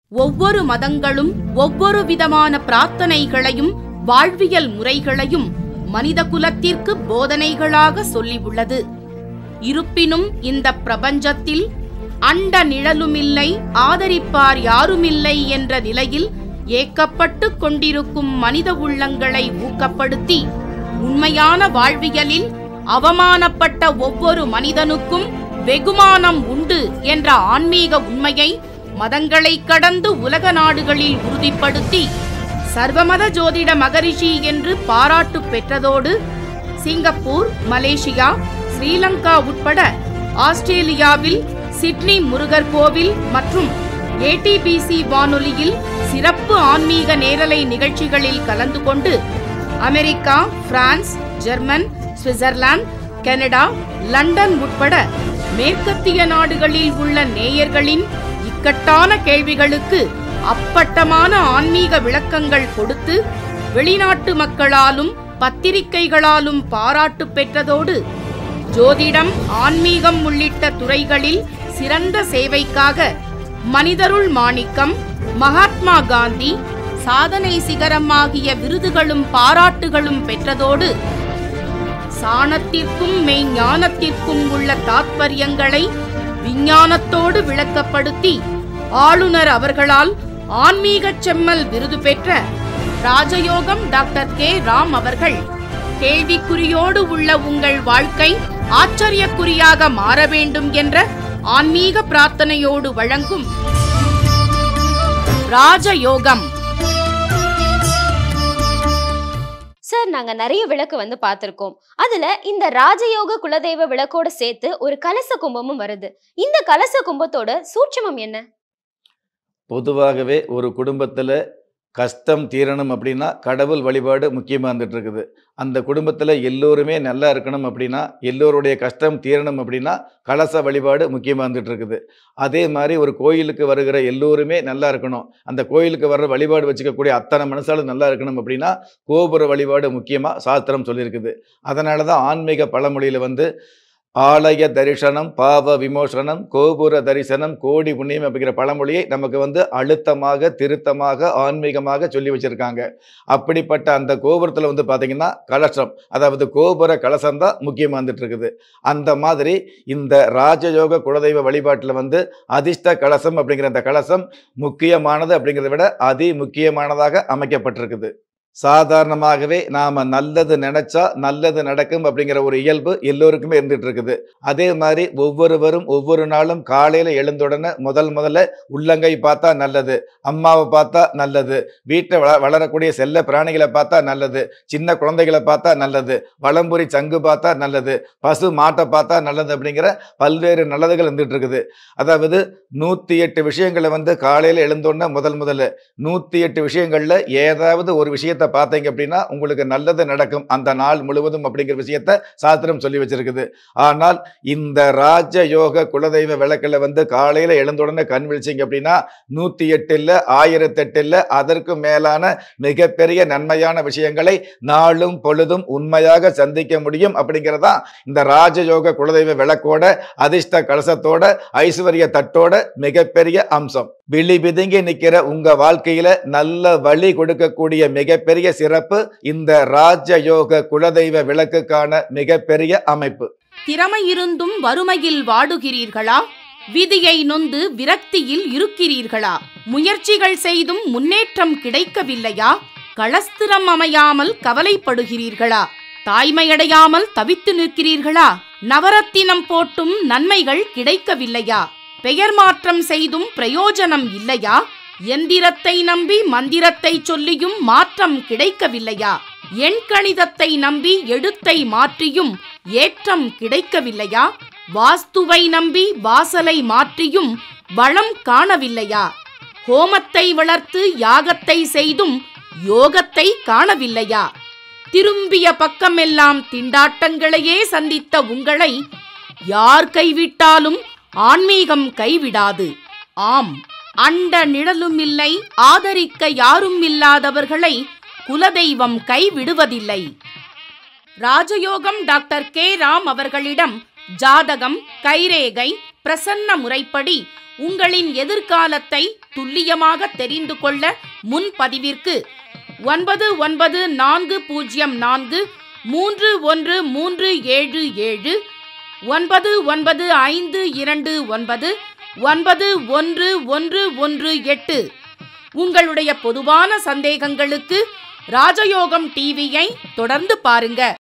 ஒவ்வொரு மதங்களும் ஒவ்வொரு விதமான பிரார்த்தனைகளையும் வாழ்வியல் முறைகளையும் மனித குலத்திற்கு போதனைகளாக சொல்லியுள்ளது இருப்பினும் இந்த பிரபஞ்சத்தில் அண்ட நிழலுமில்லை ஆதரிப்பார் யாருமில்லை என்ற நிலையில் ஏக்கப்பட்டு கொண்டிருக்கும் மனித உள்ளங்களை ஊக்கப்படுத்தி உண்மையான வாழ்வியலில் அவமானப்பட்ட ஒவ்வொரு மனிதனுக்கும் வெகுமானம் உண்டு என்ற ஆன்மீக உண்மையை மதங்களை கடந்து உலக நாடுகளில் உறுதிப்படுத்தி சர்வமத ஜோதிட மகரிஷி என்று பாராட்டு பெற்றதோடு சிங்கப்பூர் மலேசியா ஸ்ரீலங்கா உட்பட ஆஸ்திரேலியாவில் சிட்னி முருகர் கோவில் மற்றும் ஏடிபிசி வானொலியில் சிறப்பு ஆன்மீக நேரலை நிகழ்ச்சிகளில் கலந்து கொண்டு America France German Switzerland Canada London உட்பட மேற்கத்திய நாடுகளில் உள்ள நேயர்களின் இக்கட்டான கேள்விகளுக்கு அப்பட்டமான ஆன்மீக விளக்கங்கள் கொடுத்து வெளிநாட்டு மக்களாலும் பத்திரிகைகளாலும் பாராட்டு பெற்றதோடு ஜோதிடம் ஆன்மீகம் உள்ளிட்ட துறைகளில் சிறந்த சேவைக்காக மனிதருள் மாணிக்கம் மகாத்மா காந்தி சாதனை சிகரமாகிய விருதுகளும் பாராட்டுகளும் பெற்றதோடு சாணத்திற்கும் மெய்ஞானத்திற்கும் உள்ள தாத்பரியங்களை விஞ்ஞானத்தோடு விளக்கப்படுத்தி ஆளுநர் அவர்களால் ஆன்மீகச் செம்மல் விருது பெற்ற ராஜயோகம் டாக்டர் கே ராம் அவர்கள் கேள்விக்குறியோடு உள்ள உங்கள் வாழ்க்கை ஆச்சரியக்குறியாக மாற வேண்டும் என்ற ஆன்மீக பிரார்த்தனையோடு வழங்கும் ராஜயோகம் சார் நாங்க நிறைய விளக்கு வந்து பார்த்திருக்கோம் அதுல இந்த ராஜயோக குலதெய்வ விளக்கோட சேர்த்து ஒரு கலச கும்பமும் வருது இந்த கலச கும்பத்தோட சூட்சமம் என்ன பொதுவாகவே ஒரு குடும்பத்தில் கஷ்டம் தீரணும் அப்படின்னா கடவுள் வழிபாடு முக்கியமாக இருந்துட்டு இருக்குது அந்த குடும்பத்தில் எல்லோருமே நல்லா இருக்கணும் அப்படின்னா எல்லோருடைய கஷ்டம் தீரணும் அப்படின்னா கலச வழிபாடு முக்கியமாக இருந்துட்டு இருக்குது அதே மாதிரி ஒரு கோயிலுக்கு வருகிற எல்லோருமே நல்லா இருக்கணும் அந்த கோயிலுக்கு வர்ற வழிபாடு வச்சுக்கக்கூடிய அத்தனை மனசாலும் நல்லா இருக்கணும் அப்படின்னா கோபுர வழிபாடு முக்கியமாக சாஸ்திரம் சொல்லியிருக்குது அதனால தான் ஆன்மீக பழமொழியில் வந்து ஆலய தரிசனம் பாவ விமோசனம் கோபுர தரிசனம் கோடி புண்ணியம் அப்படிங்கிற பழமொழியை நமக்கு வந்து அழுத்தமாக திருத்தமாக ஆன்மீகமாக சொல்லி வச்சிருக்காங்க அப்படிப்பட்ட அந்த கோபுரத்தில் வந்து பார்த்தீங்கன்னா கலசம் அதாவது கோபுர கலசம் தான் முக்கியமாக வந்துட்டு இருக்குது அந்த மாதிரி இந்த ராஜயோக குலதெய்வ வழிபாட்டில் வந்து அதிர்ஷ்ட கலசம் அப்படிங்கிற அந்த கலசம் முக்கியமானது அப்படிங்கிறத விட அதி முக்கியமானதாக அமைக்கப்பட்டிருக்குது சாதாரணமாகவே நாம் நல்லது நினைச்சா நல்லது நடக்கும் அப்படிங்கிற ஒரு இயல்பு எல்லோருக்குமே இருந்துட்டு இருக்குது அதே மாதிரி ஒவ்வொருவரும் ஒவ்வொரு நாளும் காலையில் எழுந்துடனே முதல் முதல்ல உள்ளங்கை பார்த்தா நல்லது அம்மாவை பார்த்தா நல்லது வீட்டை வள வளரக்கூடிய செல்ல பிராணிகளை பார்த்தா நல்லது சின்ன குழந்தைகளை பார்த்தா நல்லது வளம்புரி சங்கு பார்த்தா நல்லது பசு மாட்டை பார்த்தா நல்லது அப்படிங்கிற பல்வேறு நல்லதுகள் இருந்துட்டு இருக்குது அதாவது நூற்றி எட்டு விஷயங்களை வந்து காலையில் எழுந்தோடனே முதல் முதல்ல நூற்றி எட்டு விஷயங்களில் ஏதாவது ஒரு விஷயத்தை பார்த்தீங்க அப்படின்னா உங்களுக்கு நல்லது நடக்கும் அந்த நாள் முழுவதும் அப்படிங்கிற விஷயத்த சாஸ்திரம் சொல்லி வச்சிருக்குது ஆனால் இந்த ராஜ யோக குலதெய்வ விளக்கில் வந்து காலையில் எழுந்துடனே கண் விழிச்சிங்க அப்படின்னா நூற்றி எட்டு இல்லை ஆயிரத்தி எட்டு இல்லை அதற்கு மேலான மிகப்பெரிய நன்மையான விஷயங்களை நாளும் பொழுதும் உண்மையாக சந்திக்க முடியும் அப்படிங்கிறதா இந்த ராஜயோக குலதெய்வ விளக்கோட அதிர்ஷ்ட கலசத்தோட ஐஸ்வர்ய தட்டோட மிகப்பெரிய அம்சம் விழி பிதுங்கி நிற்கிற உங்க வாழ்க்கையில நல்ல வழி கொடுக்கக்கூடிய மிகப்பெரிய சிறப்பு இந்த ராஜயோக குலதெய்வ விளக்குக்கான மிகப்பெரிய அமைப்பு திறமை இருந்தும் வறுமையில் வாடுகிறீர்களா விதியை நொந்து விரக்தியில் இருக்கிறீர்களா முயற்சிகள் செய்தும் முன்னேற்றம் கிடைக்கவில்லையா களஸ்திரம் அமையாமல் கவலைப்படுகிறீர்களா தாய்மையடையாமல் தவித்து நிற்கிறீர்களா நவரத்தினம் போட்டும் நன்மைகள் கிடைக்கவில்லையா பெயர் மாற்றம் செய்தும் பிரயோஜனம் இல்லையா எந்திரத்தை நம்பி மந்திரத்தை சொல்லியும் மாற்றம் கிடைக்கவில்லையா எண்கணிதத்தை நம்பி எழுத்தை மாற்றியும் ஏற்றம் கிடைக்கவில்லையா வாஸ்துவை நம்பி வாசலை மாற்றியும் வளம் காணவில்லையா ஹோமத்தை வளர்த்து யாகத்தை செய்தும் யோகத்தை காணவில்லையா திரும்பிய பக்கமெல்லாம் திண்டாட்டங்களையே சந்தித்த உங்களை யார் கைவிட்டாலும் ஆன்மீகம் கைவிடாது ஆம் அண்ட நிழலும் இல்லை ஆதரிக்க யாரும் இல்லாதவர்களை குலதெய்வம் கைவிடுவதில்லை ராஜயோகம் டாக்டர் கே ராம் அவர்களிடம் ஜாதகம் கைரேகை பிரசன்ன முறைப்படி உங்களின் எதிர்காலத்தை துல்லியமாக தெரிந்து கொள்ள முன்பதிவிற்கு ஒன்பது ஒன்பது நான்கு பூஜ்ஜியம் நான்கு மூன்று ஒன்று மூன்று ஏழு ஏழு ஒன்பது ஒன்பது ஐந்து இரண்டு ஒன்பது ஒன்பது ஒன்று ஒன்று ஒன்று எட்டு உங்களுடைய பொதுவான சந்தேகங்களுக்கு ராஜயோகம் டிவியை தொடர்ந்து பாருங்க